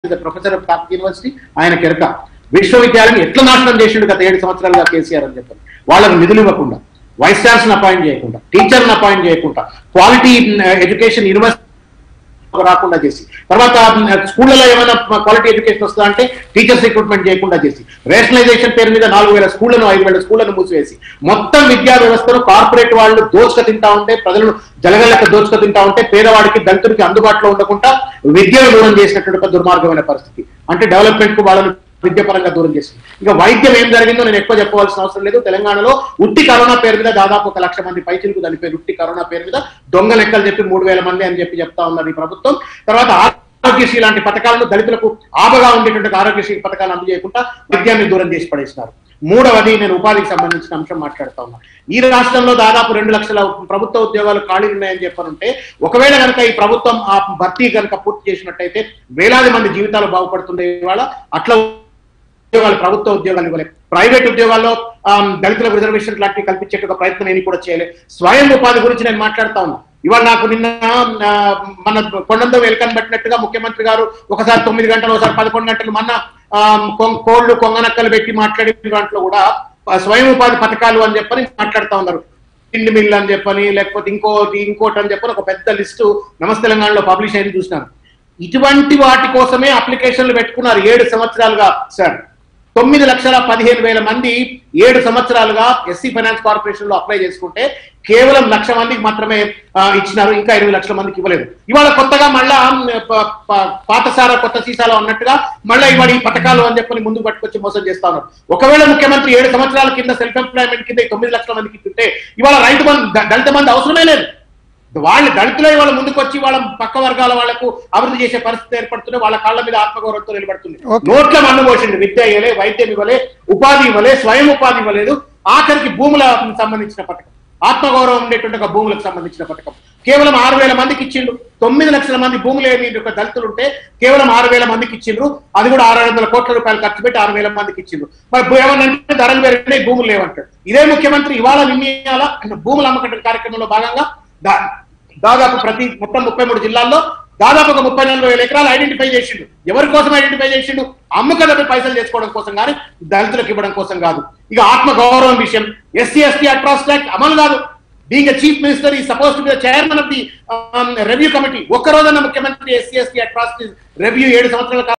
Professor of top university ఆయన కెరక విశ్వవిద్యాలయం ఎట్లా నాశనం చేసిండు గత ఏడు సంవత్సరాలుగా కేసీఆర్ అని చెప్పారు వాళ్ళకు నిధులు ఇవ్వకుండా వైస్ ఛాన్సలర్ అపాయింట్ చేయకుండా టీచర్ని అపాయింట్ చేయకుండా క్వాలిటీ ఎడ్యుకేషన్ యూనివర్సిటీ రాకుండా చేసి తర్వాత స్కూళ్ళలో ఏమైనా క్వాలిటీ ఎడ్యుకేషన్ వస్తుందా అంటే టీచర్స్ రిక్రూట్మెంట్ చేయకుండా చేసి రేషనలైజేషన్ పేరు మీద నాలుగు వేల స్కూళ్లను ఐదు వేల స్కూళ్లను మూసివేసి మొత్తం విద్యా వ్యవస్థను కార్పొరేట్ వాళ్ళు దోచుక తింటా ఉంటే ప్రజలను జలగలక దోచుక తింటా ఉంటే పేదవాడికి దళితుడికి అందుబాటులో ఉండకుండా విద్యను దూరం చేసినటువంటి ఒక దుర్మార్గమైన పరిస్థితి అంటే డెవలప్మెంట్ కు వాళ్ళని విద్యపరంగా దూరం చేసింది ఇక వైద్యం ఏం జరిగిందో నేను ఎక్కువ చెప్పవలసిన అవసరం లేదు తెలంగాణలో ఉట్టి కరోనా పేరు మీద దాదాపు ఒక లక్ష మంది పైచిలకు చనిపోయారు ఉట్టి కరోనా పేరు మీద దొంగ లెక్కలు చెప్పి మూడు వేల మంది అని చెప్పి చెప్తా ఉన్నారు ఈ ప్రభుత్వం తర్వాత ఆరోగ్యశ్రీ లాంటి పథకాలను దళితులకు ఆబగా ఉండేటువంటి ఆరోగ్యశ్రీ పథకాలను అందజేయకుండా విద్యాన్ని దూరం చేసి పడేసినారు మూడవది నేను ఉపాధికి సంబంధించిన అంశం మాట్లాడుతా ఉన్నా ఈ రాష్ట్రంలో దాదాపు రెండు లక్షల ప్రభుత్వ ఉద్యోగాలు ఖాళీ ఉన్నాయని చెప్పనుంటే ఒకవేళ కనుక ఈ ప్రభుత్వం ఆ భర్తీ కనుక పూర్తి చేసినట్టయితే వేలాది మంది జీవితాలు బాగుపడుతుండే ఇవాళ అట్లా ఉద్యోగాలు ప్రభుత్వ ఉద్యోగాలు ఇవ్వలేదు ప్రైవేట్ ఉద్యోగాల్లో ఆమ్, దళితులకు రిజర్వేషన్ లాంటివి కల్పించేట ప్రయత్నం నేను కూడా చేయలేదు స్వయం ఉపాధి గురించి నేను మాట్లాడుతా ఉన్నా ఇవాళ నాకు నిన్న ఆ, మన కొండంతో వెల్కన్ పట్టినట్టుగా ముఖ్యమంత్రి గారు ఒకసారి తొమ్మిది గంటలు ఒకసారి పదకొండు గంటలు మొన్న ఆమ్, కొం- కోళ్లు కొంగనక్కలు పెట్టి మాట్లాడే దాంట్లో కూడా ఆ, స్వయం ఉపాధి పథకాలు అని చెప్పని మాట్లాడుతా ఉన్నారు పిండి మిల్ అని చెప్పని లేకపోతే ఇంకోటి ఇంకోటి అని చెప్పని ఒక పెద్ద లిస్టు నమస్తే తెలంగాణలో పబ్లిష్ అయింది చూసినాను ఇటువంటి వాటి కోసమే అప్లికేషన్లు పెట్టుకున్నారు ఏడు సంవత్సరాలుగా సార్ తొమ్మిది లక్షల పదిహేను వేల మంది ఏడు సంవత్సరాలుగా ఎస్సీ ఫైనాన్స్ కార్పొరేషన్ లో అప్లై చేసుకుంటే కేవలం లక్ష మందికి మాత్రమే ఆ, ఇచ్చినారు ఇంకా ఎనిమిది లక్షల మందికి ఇవ్వలేదు ఇవాళ కొత్తగా మళ్ళా మ్, ప- ప- పాతసార కొత్త సీసాలో ఉన్నట్టుగా మళ్ళీ ఇవాళ ఈ పథకాలు అని చెప్పని ముందుకు పట్టుకొచ్చి మోసం చేస్తా ఉన్నారు ఒకవేళ ముఖ్యమంత్రి ఏడు సంవత్సరాల కింద సెల్ఫ్ ఎంప్లాయ్మెంట్ కింద ఈ తొమ్మిది లక్షల మందికి ఇస్తుంటే ఇవాళ రైతు బంధు ద- దళిత మంది అవసరమే లేదు వాళ్ళు దళితులే వాళ్ళ ముందుకు వచ్చి వాళ్ళ పక్క వర్గాల వాళ్ళకు అభివృద్ధి చేసే పరిస్థితి ఏర్పడుతుంది వాళ్ళ కాళ్ళ మీద ఆత్మగౌరవంతో నిలబడుతుంది Okay. నోట్ల మన్ను పోసింది విద్య ఇవ్వలే వైద్యం ఇవ్వలే ఉపాధి ఇవ్వలే స్వయం ఉపాధి ఇవ్వలేదు ఆఖరికి భూముల సంబంధించిన పథకం ఆత్మగౌరవం ఉండేటువంటి ఒక భూములకు సంబంధించిన పథకం కేవలం ఆరు వేల మందికి ఇచ్చిండు తొమ్మిది లక్షల మంది భూములు ఏమి ఒక దళితులు ఉంటే కేవలం ఆరు వేల మందికి ఇచ్చిండ్రు అది కూడా ఆరు వందల కోట్ల రూపాయలు ఖర్చు పెట్టి ఆరు వేల మందికి ఇచ్చిండ్రు మరి భూ- ఏమన్నంటే ధరలు పెరిగినాయి భూములు లేవంటాడు ఇదే ముఖ్యమంత్రి ఇవాళ నిర్ణయాల భూములు అమ్మకం కార్యక్రమంలో భాగంగా దా- దాదాపు ప్రతి మొత్తం ముప్పై మూడు జిల్లాల్లో దాదాపు ఒక ముప్పై నలభై వేల ఎకరాలు ఐడెంటిఫై చేసిండు ఎవరి కోసం ఐడెంటిఫై చేసిండు అమ్మకడపై పైసలు చేసుకోవడం కోసం కానీ దళితులకు ఇవ్వడం కోసం కాదు ఇక ఆత్మ గౌరవం విషయం ఎస్సీ ఎస్టీ అట్రాసిటీ యాక్ట్ అమలు కాదు బీయింగ్ చీఫ్ మినిస్టర్ ఈ suppose to be chairman of the review committee ఒక్క రోజున ముఖ్యమంత్రి ఎస్సీ ఎస్టీ అట్రాసిటీ రివ్యూ ఏడు సంవత్సరాల కాలం